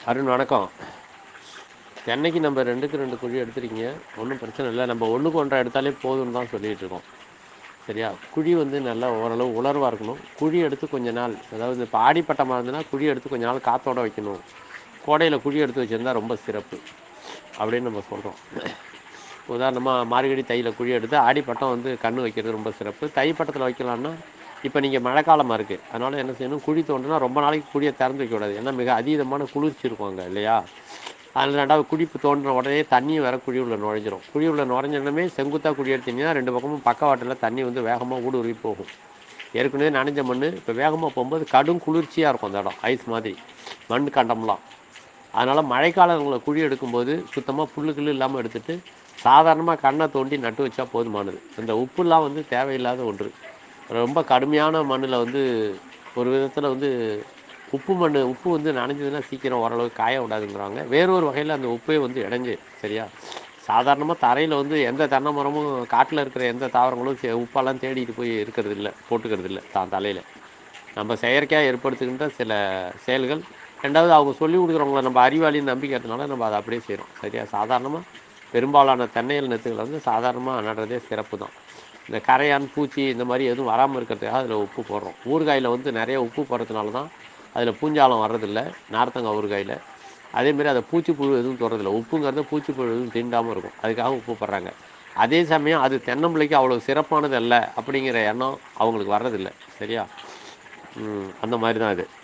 அருண் வணக்கம் தென்னைக்கு நம்ம ரெண்டுக்கு ரெண்டு குழி எடுத்துருக்கீங்க ஒன்றும் பிரச்சனை இல்லை நம்ம ஒன்றுக்கு ஒன்றரை எடுத்தாலே போதும்னு தான் சொல்லிகிட்டு இருக்கோம் சரியா குழி வந்து நல்லா ஓரளவு உலர்வாக இருக்கணும் குழி எடுத்து கொஞ்ச நாள் அதாவது இப்போ ஆடிப்பட்டமாக இருந்ததுன்னா குழி எடுத்து கொஞ்ச நாள் காற்றோட வைக்கணும் கோடையில் குழி எடுத்து வச்சுருந்தா ரொம்ப சிறப்பு அப்படின்னு நம்ம சொல்கிறோம் உதாரணமாக மார்கழி தையில் குழி எடுத்து ஆடிப்பட்டம் வந்து கண்ணு வைக்கிறது ரொம்ப சிறப்பு தை பட்டத்தில் வைக்கலாம்னா இப்போ நீங்கள் மழைக்காலமாக இருக்குது அதனால் என்ன செய்யணும் குழி தோண்டுனா ரொம்ப நாளைக்கு குழியை திறந்து வைக்கக்கூடாது ஏன்னா மிக அதீதமான குளிர்ச்சி இருக்கும் அங்கே இல்லையா அதில் ரெண்டாவது குழிப்பு தோண்டின உடனே தண்ணி வர குழி உள்ள நுழைஞ்சிரும் குழி உள்ள நுழைஞ்சோடனே செங்குத்தாக குழி எடுத்தீங்கன்னா ரெண்டு பக்கமும் பக்கவாட்டில் தண்ணி வந்து வேகமாக ஊடுருவி போகும் ஏற்கனவே நனைஞ்ச மண் இப்போ வேகமாக போகும்போது கடும் குளிர்ச்சியாக இருக்கும் அந்த இடம் ஐஸ் மாதிரி மண் கண்டம்லாம் அதனால் மழைக்காலங்களில் குழி எடுக்கும்போது சுத்தமாக புல்லு கில்லு இல்லாமல் எடுத்துட்டு சாதாரணமாக கண்ணை தோண்டி நட்டு வச்சா போதுமானது இந்த உப்புலாம் வந்து தேவையில்லாத ஒன்று ரொம்ப கடுமையான மண்ணில் வந்து ஒரு விதத்தில் வந்து உப்பு மண் உப்பு வந்து நனைஞ்சதுன்னா சீக்கிரம் ஓரளவு காய விடாதுங்கிறாங்க வேறொரு வகையில் அந்த உப்பே வந்து இடைஞ்சு சரியா சாதாரணமாக தரையில் வந்து எந்த தென்னை மரமும் காட்டில் இருக்கிற எந்த தாவரங்களும் சே- உப்பெல்லாம் தேடிட்டு போய் இருக்கிறது இல்லை போட்டுக்கிறது இல்லை தான் தலையில் நம்ம செயற்கையாக ஏற்படுத்துகின்ற சில செயல்கள் ரெண்டாவது அவங்க சொல்லி கொடுக்குறவங்கள நம்ம அறிவாளின்னு நம்பிக்கிறதுனால நம்ம அதை அப்படியே செய்கிறோம் சரியா சாதாரணமாக பெரும்பாலான தென்னையல் நெத்துகளை வந்து சாதாரணமாக நடுறதே சிறப்பு தான் இந்த கரையான் பூச்சி இந்த மாதிரி எதுவும் வராமல் இருக்கிறதுக்காக அதில் உப்பு போடுறோம் ஊறுகாயில் வந்து நிறைய உப்பு போடுறதுனால தான் அதில் பூஞ்சாலம் வர்றதில்ல நார்த்தங்காய் ஊறுகாயில் அதேமாரி அதை பூச்சிப்புழு எதுவும் தொடுறதில்ல உப்புங்கிறது பூச்சிப்புழு எதுவும் தீண்டாமல் இருக்கும் அதுக்காக உப்பு போடுறாங்க அதே சமயம் அது தென்னம்பிள்ளைக்கு அவ்வளோ சிறப்பானது அல்ல அப்படிங்கிற எண்ணம் அவங்களுக்கு வர்றதில்ல சரியா ம், அந்த மாதிரி தான் இது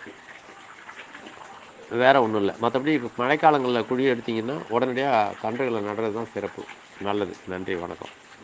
வேற ஒன்றும் இல்லை மற்றபடி இப்போ மழைக்காலங்களில் குழி எடுத்தீங்கன்னா உடனடியாக கன்றுகளை நடுறது தான் சிறப்பு நல்லது நன்றி வணக்கம்